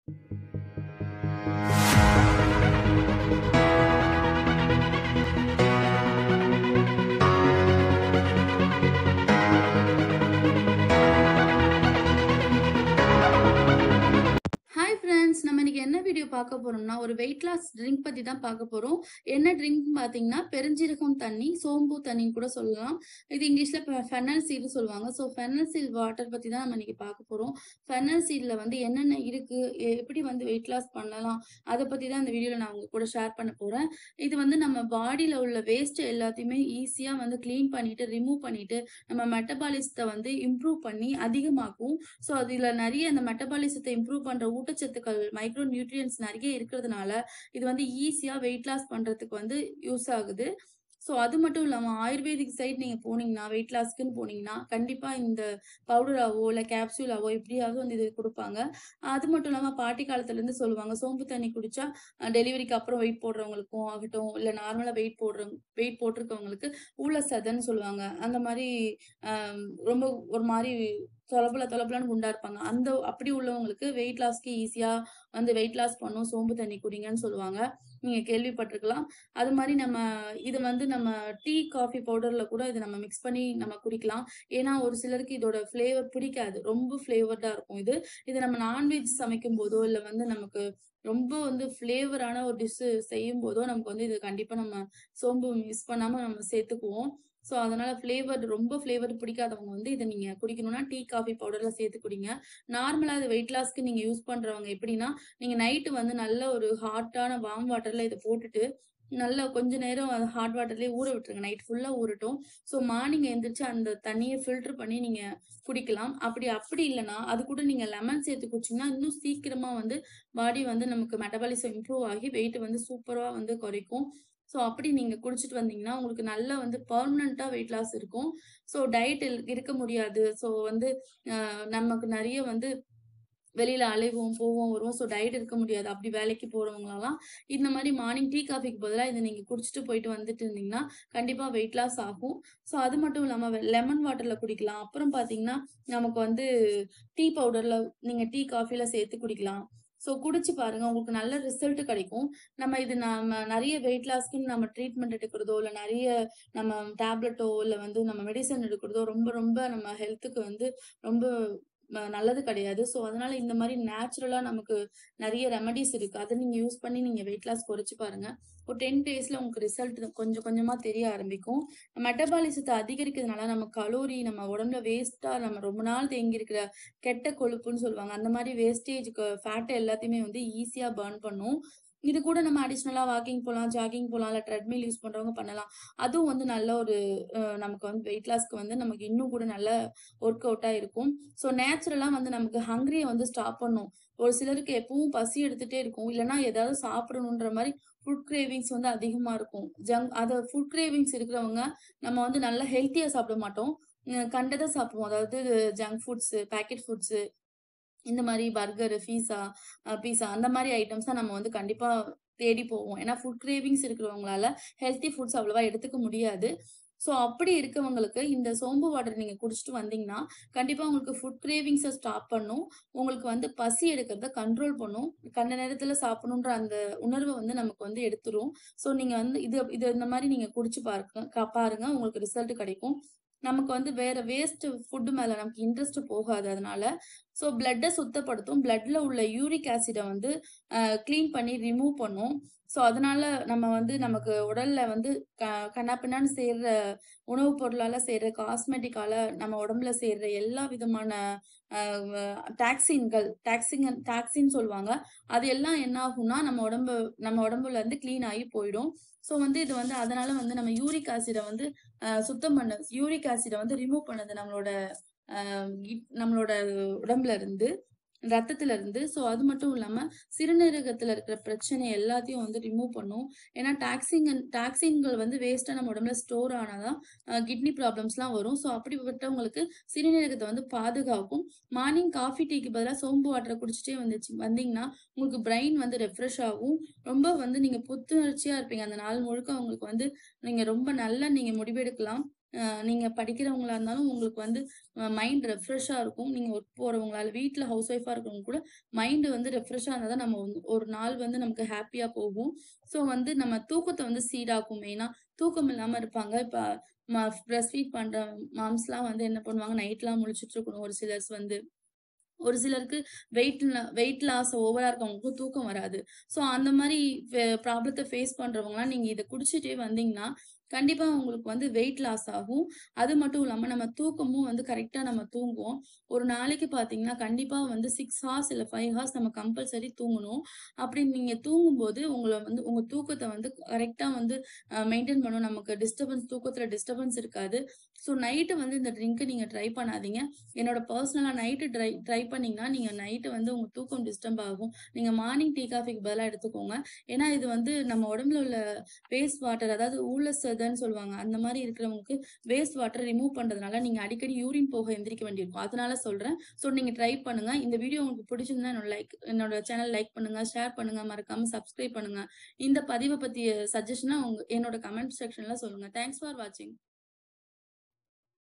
Hi friends நம்ம இன்னைக்கு என்ன வீடியோ பார்க்க போறோம்னா ஒரு வெயிட் லாஸ் ட்ரிங்க் பத்தி தான் பார்க்க போறோம் என்ன ட்ரிங்க் பார்த்தீங்கன்னா பெருஞ்சீரகம் தண்ணி சோம்பு தண்ணின்னு கூட சொல்லலாம் இது இங்கிலீஷ்ல ஃபெனல் சீடு சொல்லுவாங்க ஸோ ஃபெனல் சீட் வாட்டர் பத்தி தான் நம்ம இன்னைக்கு பார்க்க போறோம் ஃபெனல் சீட்ல வந்து என்னென்ன இருக்கு எ- எப்படி வந்து வெயிட் லாஸ் பண்ணலாம் அதை பத்தி தான் இந்த வீடியோல நான் உங்க கூட ஷேர் பண்ண போறேன் இது வந்து நம்ம பாடியில உள்ள வேஸ்ட் எல்லாத்தையுமே ஈஸியா வந்து க்ளீன் பண்ணிட்டு ரிமூவ் பண்ணிட்டு நம்ம மெட்டபாலிசத்தை வந்து இம்ப்ரூவ் பண்ணி அதிகமாக்கும் ஸோ அதுல நிறைய அந்த மெட்டபாலிசத்தை இம்ப்ரூவ் பண்ற ஊட்டச்சத்துக்கள் மைக்ரோ நியூட்ரியன்ஸ் நிறைய இருக்கிறதுனால இது வந்து ஈஸியா வெயிட் லாஸ் பண்றதுக்கு வந்து யூஸ் ஆகுது ஸோ அது மட்டும் இல்லாமல் ஆயுர்வேதிக் சைட் நீங்கள் போனீங்கன்னா வெயிட் லாஸ்க்குன்னு போனீங்கன்னா கண்டிப்பாக இந்த பவுடராவோ இல்லை கேப்சூலாவோ எப்படியாவது வந்து இது கொடுப்பாங்க அது மட்டும் இல்லாமல் பாட்டி காலத்துலேருந்து சொல்லுவாங்க சோம்பு தண்ணி குடிச்சா டெலிவரிக்கு அப்புறம் வெயிட் போடுறவங்களுக்கும் ஆகட்டும் இல்லை நார்மலாக வெயிட் போடுறவங்க வெயிட் போட்டிருக்கவங்களுக்கு ஊழ சதன்னு சொல்லுவாங்க அந்த மாதிரி ஆம், ரொம்ப ஒரு மாதிரி தொலபுல தொலபுலன்னு குண்டா இருப்பாங்க அந்த அப்படி உள்ளவங்களுக்கு வெயிட் லாஸ்க்கு ஈஸியா வந்து வெயிட் லாஸ் பண்ணும் சோம்பு தண்ணி குடிங்கன்னு சொல்லுவாங்க நீங்க கேள்விப்பட்டிருக்கலாம் அது மாதிரி நம்ம இது வந்து நம்ம டீ காஃபி பவுடர்ல கூட இது நம்ம மிக்ஸ் பண்ணி நம்ம குடிக்கலாம் ஏன்னா ஒரு சிலருக்கு இதோட ஃப்ளேவர் பிடிக்காது ரொம்ப ஃப்ளேவர்டா இருக்கும் இது இது நம்ம நான்வெஜ் சமைக்கும் போதோ இல்லை வந்து நமக்கு ரொம்ப வந்து ஃப்ளேவரான ஒரு டிஷ் செய்யும் போதோ நமக்கு வந்து இது கண்டிப்பா நம்ம சோம்பு மிஸ் பண்ணாம நம்ம சேர்த்துக்குவோம் ஸோ அதனால ஃப்ளேவர் ரொம்ப ஃப்ளேவர் பிடிக்காதவங்க வந்து இதை நீங்க குடிக்கணும்னா டீ காஃபி பவுடர்ல சேர்த்து குடிங்க நார்மலா இது வெயிட் லாஸ்க்கு நீங்க யூஸ் பண்றவங்க எப்படின்னா நீங்க நைட்டு வந்து நல்ல ஒரு ஹாட்டான வார்ம் வாட்டர்ல இதை போட்டுட்டு நல்லா கொஞ்ச நேரம் ஹாட் வாட்டர்லயே ஊற விட்டுருங்க நைட் ஃபுல்லா ஊறட்டும் ஸோ மார்னிங் எந்திரிச்சு அந்த தண்ணியை ஃபில்டர் பண்ணி நீங்க குடிக்கலாம் அப்படி அப்படி இல்லைன்னா அது கூட நீங்க லெமன் சேர்த்து குடிச்சீங்கன்னா இன்னும் சீக்கிரமா வந்து பாடி வந்து நமக்கு மெட்டபாலிசம் இம்ப்ரூவ் ஆகி வெயிட் வந்து சூப்பரா வந்து குறைக்கும் ஸோ அப்படி நீங்க குடிச்சிட்டு வந்தீங்கன்னா உங்களுக்கு நல்லா வந்து பர்மனண்டா வெயிட் லாஸ் இருக்கும் ஸோ டயட் இருக்க முடியாது ஸோ வந்து ஆஹ் நமக்கு நிறைய வந்து வெளியில அலைவோம் போவோம் வருவோம் ஸோ டயட் இருக்க முடியாது அப்படி வேலைக்கு போறவங்களெல்லாம் இந்த மாதிரி மார்னிங் டீ காஃபிக்கு பதிலாக இதை நீங்க குடிச்சிட்டு போயிட்டு வந்துட்டு இருந்தீங்கன்னா கண்டிப்பா வெயிட் லாஸ் ஆகும் ஸோ அது மட்டும் இல்லாம லெமன் வாட்டர்ல குடிக்கலாம் அப்புறம் பாத்தீங்கன்னா நமக்கு வந்து டீ பவுடர்ல நீங்க டீ காஃபில சேர்த்து குடிக்கலாம் ஸோ குடிச்சு பாருங்க உங்களுக்கு நல்ல ரிசல்ட் கிடைக்கும் நம்ம இது நம்ம நிறைய வெயிட் லாஸ்க்குன்னு நம்ம ட்ரீட்மெண்ட் எடுக்கிறதோ இல்லை நிறைய நம்ம டேப்லெட்டோ இல்லை வந்து நம்ம மெடிசன் எடுக்கிறதோ ரொம்ப ரொம்ப நம்ம ஹெல்த்துக்கு வந்து ரொம்ப ம- நல்லது கிடையாது ஸோ அதனால இந்த மாதிரி நேச்சுரலா நமக்கு நிறைய ரெமடிஸ் இருக்கு அதை நீங்க யூஸ் பண்ணி நீங்க வெயிட் லாஸ் குறைச்சு பாருங்க ஒரு டென் டேஸ்ல உங்களுக்கு ரிசல்ட் கொஞ்சம் கொஞ்சமா தெரிய ஆரம்பிக்கும் மெட்டபாலிசத்தை அதிகரிக்கிறதுனால நம்ம கலோரி நம்ம உடம்புல வேஸ்டா நம்ம ரொம்ப நாள் தேங்கி இருக்கிற கெட்ட கொழுப்புன்னு சொல்லுவாங்க அந்த மாதிரி வேஸ்டேஜ் ஃபேட்டை எல்லாத்தையுமே வந்து ஈஸியா பர்ன் பண்ணும் இது கூட நம்ம அடிஷ்னலா வாக்கிங் போகலாம் ஜாகிங் போகலாம் இல்லை ட்ரெட்மில் யூஸ் பண்றவங்க பண்ணலாம் அதுவும் வந்து நல்ல ஒரு அஹ், நமக்கு வந்து வெயிட் லாஸ்க்கு வந்து நமக்கு இன்னும் கூட நல்ல ஒர்க் அவுட்டா இருக்கும் ஸோ நேச்சுரலா வந்து நமக்கு ஹங்கிரியை வந்து ஸ்டாப் பண்ணும் ஒரு சிலருக்கு எப்பவும் பசி எடுத்துட்டே இருக்கும் இல்லைன்னா ஏதாவது சாப்பிடணுன்ற மாதிரி ஃபுட் கிரேவிங்ஸ் வந்து அதிகமா இருக்கும் ஜங்க் அதை ஃபுட் கிரேவிங்ஸ் இருக்கிறவங்க நம்ம வந்து நல்லா ஹெல்த்தியா சாப்பிட மாட்டோம் உம் கண்டதை சாப்பிடுவோம் அதாவது ஜங்க் ஃபுட்ஸ் பேக்கெட் ஃபுட்ஸ் இந்த மாதிரி பர்கர் பீஸா பீஸா அந்த மாதிரி ஐட்டம்ஸ் தான் நம்ம வந்து கண்டிப்பா தேடி போவோம் ஏன்னா ஃபுட் கிரேவிங்ஸ் இருக்கிறவங்களால ஹெல்த்தி ஃபுட்ஸ் அவ்வளவா எடுத்துக்க முடியாது ஸோ அப்படி இருக்கவங்களுக்கு இந்த சோம்பு வாட்டர் நீங்க குடிச்சிட்டு வந்தீங்கன்னா கண்டிப்பா உங்களுக்கு ஃபுட் கிரேவிங்ஸை ஸ்டாப் பண்ணும் உங்களுக்கு வந்து பசி எடுக்கிறத கண்ட்ரோல் பண்ணும் கண்ட நேரத்துல சாப்பிடணுன்ற அந்த உணர்வை வந்து நமக்கு வந்து எடுத்துரும் ஸோ நீங்க வந்து இது இது இந்த மாதிரி நீங்க குடிச்சு பாருங்க க- பாருங்க உங்களுக்கு ரிசல்ட் கிடைக்கும் நமக்கு வந்து வேற வேஸ்ட் ஃபுட் மேல நமக்கு இன்ட்ரெஸ்ட் போகாது அதனால ஸோ பிளட்டை சுத்தப்படுத்தும் பிளட்ல உள்ள யூரிக் ஆசிடை வந்து க்ளீன் பண்ணி ரிமூவ் பண்ணும் ஸோ அதனால நம்ம வந்து நமக்கு உடல்ல வந்து க கண்ணாப்பின்னான்னு சேர்ற உணவுப் பொருளால சேர்ற காஸ்மெட்டிக்கால நம்ம உடம்புல சேர்ற எல்லா விதமான டாக்ஸின்கள் டாக்ஸின் டாக்ஸின் சொல்லுவாங்க அது எல்லாம் என்ன ஆகும்னா நம்ம உடம்பு நம்ம உடம்புல இருந்து க்ளீன் ஆகி போயிடும் ஸோ வந்து இது வந்து அதனால வந்து நம்ம யூரிக் ஆசிடை வந்து அஹ், சுத்தம் பண்ண யூரிக் ஆசிடை வந்து ரிமூவ் பண்ணது நம்மளோட அஹ், இப்- நம்மளோட உடம்புல இருந்து ரத்தத்துல இருந்து ஸோ அது மட்டும் இல்லாம சிறுநீரகத்துல இருக்கிற பிரச்சனை எல்லாத்தையும் வந்து ரிமூவ் பண்ணும் ஏன்னா டாக்ஸின் டாக்ஸின்கள் வந்து வேஸ்டா நம்ம உடம்புல ஸ்டோர் ஆனாதான் கிட்னி ப்ராப்ளம்ஸ்லாம் வரும் ஸோ அப்படிப்பட்டவங்களுக்கு சிறுநீரகத்தை வந்து பாதுகாக்கும் மார்னிங் காஃபி டீக்கு பதிலாக சோம்பு வாட்டரை குடிச்சிட்டே வந்துச்சு வந்தீங்கன்னா உங்களுக்கு பிரெயின் வந்து ரெஃப்ரெஷ் ஆகும் ரொம்ப வந்து நீங்க புத்துணர்ச்சியா இருப்பீங்க அந்த நாள் முழுக்க உங்களுக்கு வந்து நீங்க ரொம்ப நல்லா நீங்க முடிவெடுக்கலாம் அ நீங்க படிக்கிறவங்களா இருந்தாலும் உங்களுக்கு வந்து அ மைண்ட் ரெஃப்ரெஷ்ஷா இருக்கும். நீங்க ஒர்க் போறவங்களா இல்ல வீட்ல ஹவுஸ் ஒய்ஃபா இருக்கவங்க கூட மைண்ட் வந்து ரெஃப்ரெஷ்ஷா இருந்தா தான் நம்ம வந்து ஒரு நாள் வந்து நமக்கு ஹேப்பியா போகும். ஸோ வந்து நம்ம தூக்கத்த வந்து சீராக்கும் மெயினா. தூக்கம் இல்லாம இருப்பாங்க. இப்ப ம பிரஸ்ட் ஃபீட் பண்ற மாம்ஸ்லாம் வந்து என்ன பண்ணுவாங்க, நைட்லாம் முழிச்சுட்டு இருக்கணும். ஒரு சிலர்ஸ் வந்து ஒரு சிலருக்கு வெயிட் ல வெயிட் லாஸ் ஓவரா இருக்கவங்களுக்கு தூக்கம் வராது. ஸோ அந்த மாரி ஃபெ ப்ராப்ளத்த ஃபேஸ் பண்றவங்கலாம் நீங்க இத குடிச்சிட்டே வந்தீங்கன்னா, கண்டிப்பா உங்களுக்கு வந்து வெயிட் லாஸ் ஆகும். அது மட்டும் இல்லாம நம்ம தூக்கமும் வந்து கரெக்ட்டா நம்ம தூங்குவோம். ஒரு நாளைக்கு பார்த்தீங்கன்னா, கண்டிப்பா வந்து 6 ஹார்ஸ் இல்ல 5 ஹார்ஸ் நம்ம கம்பல்சரி தூங்கணும். அப்படி நீங்க தூங்கும்போது உங்கள வந்து உங்க தூக்கத்த வந்து கரெக்ட்டா வந்து அ மெயின்டெயின் பண்ணும். நமக்கு டிஸ்டர்பன்ஸ் தூக்கத்துல டிஸ்டர்பன்ஸ் இருக்காது. ஸோ நைட்டு வந்து இந்த ட்ரிங்க்க நீங்க ட்ரை பண்ணாதீங்க. என்னோட பர்சனலா நைட்டு ட்ரை ட்ரை பண்ணீங்கன்னா, நீங்க நைட்டு வந்து உங்க தூக்கம் டிஸ்டர்ப் ஆகும். நீங்க மார்னிங் டீ, காஃபிக்கு பதிலா எடுத்துக்கோங்க. ஏன்னா இது வந்து நம்ம உடம்புல உள்ள வேஸ்ட் வாட்டர் அதாவது ஊழ சதன்னு சொல்லுவாங்க. அந்த மாரி இருக்கிறவங்களுக்கு வேஸ்ட் வாட்டர் ரிமூவ் பண்றதுனால நீங்க அடிக்கடி யூரின் போக எந்திரிக்க வேண்டியிருக்கும். அதனால சொல்றேன். ஸோ நீங்க ட்ரை பண்ணுங்க. இந்த வீடியோ உங்களுக்கு பிடிச்சிருந்தா என்னோட லைக் என்னோட சேனல் லைக் பண்ணுங்க, ஷேர் பண்ணுங்க, மறக்காம சப்ஸ்கிரைப் பண்ணுங்க. இந்த பதிவ பத்திய சஜஷன உங்க என்னோட கமெண்ட் செக்ஷன்ல சொல்லுங்க. தேங்க்ஸ் ஃபார் வாட்சிங்.